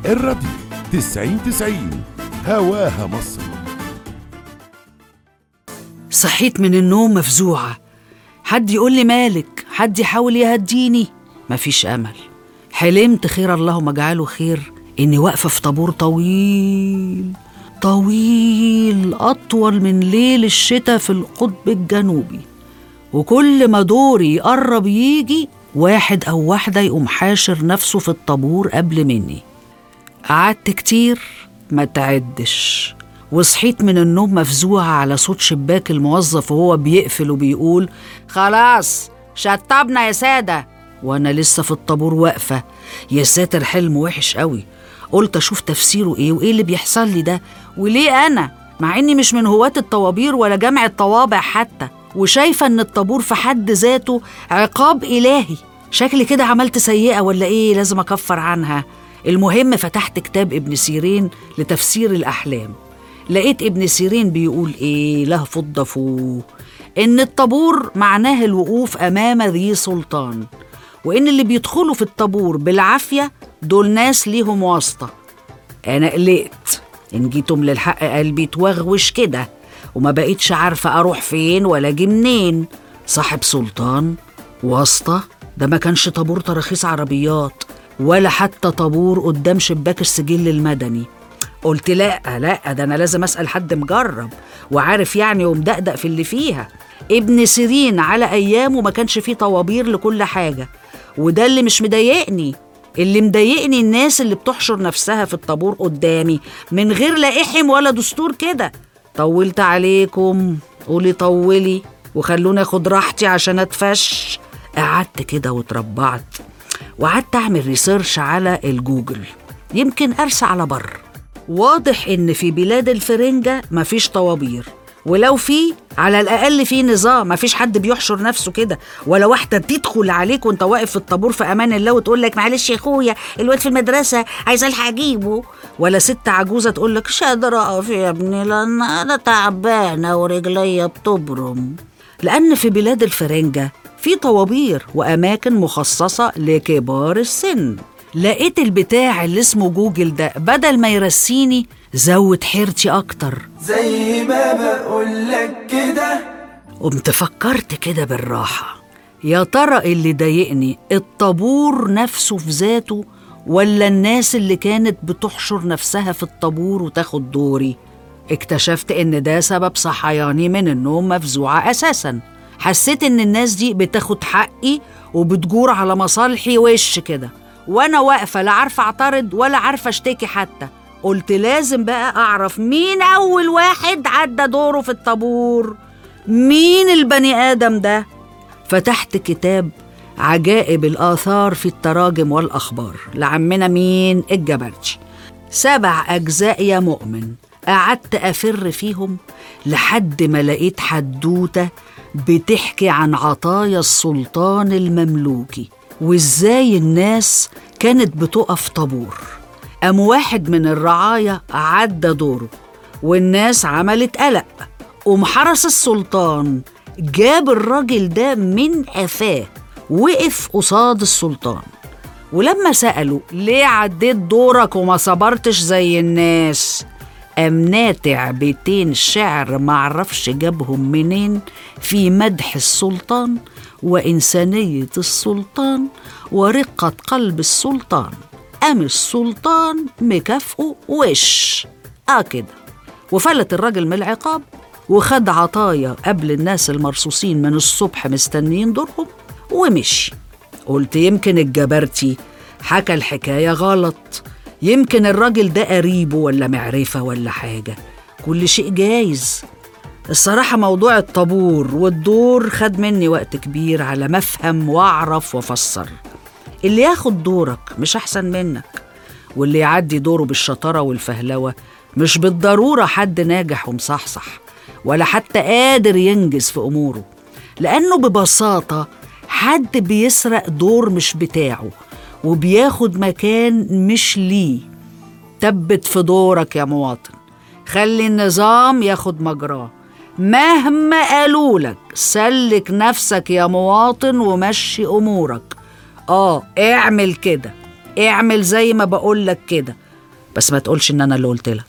الراديو تسعين تسعين هواها مصر صحيت من النوم مفزوعة حد يقول لي مالك حد يحاول يهديني مفيش أمل حلمت خير اللهم اجعله خير إني واقفة في طابور طويل طويل أطول من ليل الشتاء في القطب الجنوبي وكل ما دوري يقرب يجي واحد أو واحدة يقوم حاشر نفسه في الطابور قبل مني قعدت كتير ما تعدش وصحيت من النوم مفزوعة على صوت شباك الموظف وهو بيقفل وبيقول خلاص شطبنا يا سادة وأنا لسه في الطابور واقفة يا ساتر حلم وحش قوي قلت أشوف تفسيره إيه وإيه اللي بيحصل لي ده وليه أنا مع إني مش من هواة الطوابير ولا جمع الطوابع حتى وشايفة إن الطابور في حد ذاته عقاب إلهي شكلي كده عملت سيئة ولا إيه لازم أكفر عنها المهم فتحت كتاب ابن سيرين لتفسير الأحلام لقيت ابن سيرين بيقول إيه له فضة فوق إن الطابور معناه الوقوف أمام ذي سلطان وإن اللي بيدخلوا في الطابور بالعافية دول ناس ليهم واسطة أنا قلقت إن جيتم للحق قلبي توغوش كده وما بقيتش عارفة أروح فين ولا أجي منين صاحب سلطان واسطة ده ما كانش طابور تراخيص عربيات ولا حتى طابور قدام شباك السجل المدني قلت لا لا ده انا لازم اسال حد مجرب وعارف يعني ومدقدق في اللي فيها ابن سيرين على ايامه ما كانش فيه طوابير لكل حاجه وده اللي مش مضايقني اللي مضايقني الناس اللي بتحشر نفسها في الطابور قدامي من غير لا احم ولا دستور كده طولت عليكم قولي طولي وخلوني اخد راحتي عشان اتفش قعدت كده واتربعت وقعدت اعمل ريسيرش على الجوجل يمكن ارسى على بر واضح ان في بلاد الفرنجة مفيش طوابير ولو في على الاقل في نظام مفيش حد بيحشر نفسه كده ولا واحده تدخل عليك وانت واقف في الطابور في امان الله وتقول لك معلش يا اخويا الواد في المدرسه عايز الحق اجيبه ولا ست عجوزه تقول لك مش قادره اقف يا ابني لان انا تعبانه ورجليا بتبرم لان في بلاد الفرنجه في طوابير واماكن مخصصه لكبار السن لقيت البتاع اللي اسمه جوجل ده بدل ما يرسيني زود حيرتي اكتر زي ما بقولك كده قمت فكرت كده بالراحة يا ترى اللي ضايقني الطابور نفسه في ذاته ولا الناس اللي كانت بتحشر نفسها في الطابور وتاخد دوري اكتشفت ان ده سبب صحياني من النوم مفزوعة اساسا حسيت ان الناس دي بتاخد حقي وبتجور على مصالحي وش كده وانا واقفة لا عارفة اعترض ولا عارفة اشتكي حتى قلت لازم بقى اعرف مين اول واحد عدى دوره في الطابور مين البني ادم ده فتحت كتاب عجائب الاثار في التراجم والاخبار لعمنا مين الجبرتي سبع اجزاء يا مؤمن قعدت افر فيهم لحد ما لقيت حدوته بتحكي عن عطايا السلطان المملوكي وازاي الناس كانت بتقف طابور قام واحد من الرعايا عدى دوره والناس عملت قلق قوم حرس السلطان جاب الراجل ده من قفاه وقف قصاد السلطان ولما سألوا ليه عديت دورك وما صبرتش زي الناس قام ناتع بيتين شعر معرفش جابهم منين في مدح السلطان وإنسانية السلطان ورقة قلب السلطان قام السلطان مكافئه وش اه كده وفلت الراجل من العقاب وخد عطايا قبل الناس المرصوصين من الصبح مستنيين دورهم ومشي قلت يمكن الجبرتي حكى الحكاية غلط يمكن الراجل ده قريبه ولا معرفة ولا حاجة كل شيء جايز الصراحة موضوع الطابور والدور خد مني وقت كبير على ما أفهم وأعرف وأفسر اللي ياخد دورك مش أحسن منك واللي يعدي دوره بالشطارة والفهلوة مش بالضرورة حد ناجح ومصحصح ولا حتى قادر ينجز في أموره لأنه ببساطة حد بيسرق دور مش بتاعه وبياخد مكان مش ليه تبت في دورك يا مواطن خلي النظام ياخد مجراه مهما قالولك سلك نفسك يا مواطن ومشي أمورك آه اعمل كده اعمل زي ما بقولك كده بس ما تقولش ان انا اللي قلت لك